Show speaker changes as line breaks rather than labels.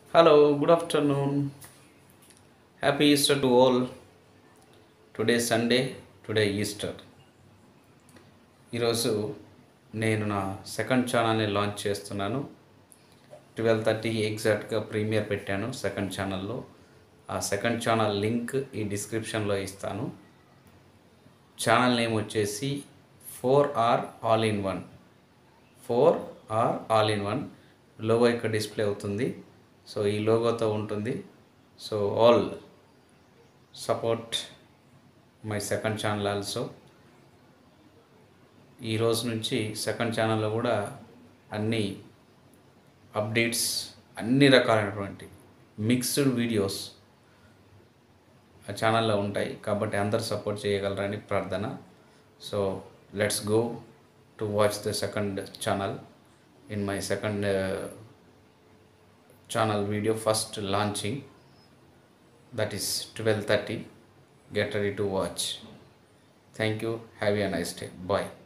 Hello, good afternoon. Happy Easter to all. Today is Sunday, today Easter ఈరోజు నేను నా second ఛానల్ని launch చేస్తున్నాను ట్వెల్వ్ థర్టీ ఎగ్జాక్ట్గా ప్రీమియర్ పెట్టాను సెకండ్ ఛానల్లో ఆ సెకండ్ ఛానల్ లింక్ ఈ డిస్క్రిప్షన్లో ఇస్తాను ఛానల్ నేమ్ వచ్చేసి four R all in one four R all in one logo ఇక్కడ డిస్ప్లే అవుతుంది సో ఈ లోగోతో ఉంటుంది so all support my second channel also ఈ రోజు నుంచి సెకండ్ ఛానల్లో కూడా అన్ని అప్డేట్స్ అన్ని రకాలైనటువంటి మిక్స్డ్ వీడియోస్ ఆ ఛానల్లో ఉంటాయి కాబట్టి అందరు సపోర్ట్ చేయగలరని ప్రార్థన so let's go to watch the second channel in my second channel video first launching that is twelve thirty get ready to watch thank you have a nice day bye